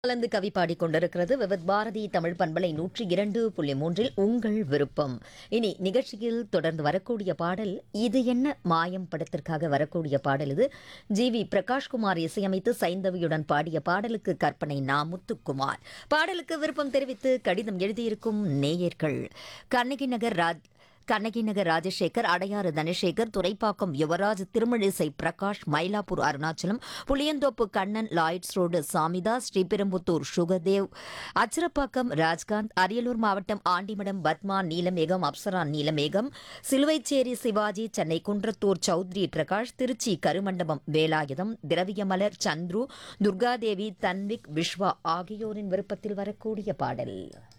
கலந்து கவி பாடிக் கொண்டிருக்கிறது விவத் பாரதி தமிழ் பண்பலை நூற்றி இரண்டு புள்ளி மூன்றில் உங்கள் விருப்பம் இனி நிகழ்ச்சியில் தொடர்ந்து வரக்கூடிய பாடல் இது என்ன மாயம் படத்திற்காக வரக்கூடிய பாடல் இது ஜி வி பிரகாஷ்குமார் இசையமைத்து சைந்தவியுடன் பாடிய பாடலுக்கு கற்பனை நா முத்துக்குமார் பாடலுக்கு விருப்பம் தெரிவித்து கடிதம் எழுதியிருக்கும் நேயர்கள் கண்ணகி நகர் ராஜ் கண்ணகி நகர் ராஜசேகர் அடையாறு தனசேகர் துரைப்பாக்கம் யுவராஜ் திருமழிசை பிரகாஷ் மயிலாப்பூர் அருணாச்சலம் புளியந்தோப்பு கண்ணன் லாய்ட்ஸ் ரோடு சாமிதாஸ் ஸ்ரீபெரும்புத்தூர் சுகதேவ் அச்சிரப்பாக்கம் ராஜ்காந்த் அரியலூர் மாவட்டம் ஆண்டிமடம் பத்மா நீலமேகம் அப்சரா நீலமேகம் சிலுவைச்சேரி சிவாஜி சென்னை குன்றத்தூர் சௌத்ரி பிரகாஷ் திருச்சி கருமண்டபம் வேலாயுதம் திரவியமலர் சந்துரு துர்காதேவி தன்விக் விஸ்வா ஆகியோரின் விருப்பத்தில் வரக்கூடிய பாடல்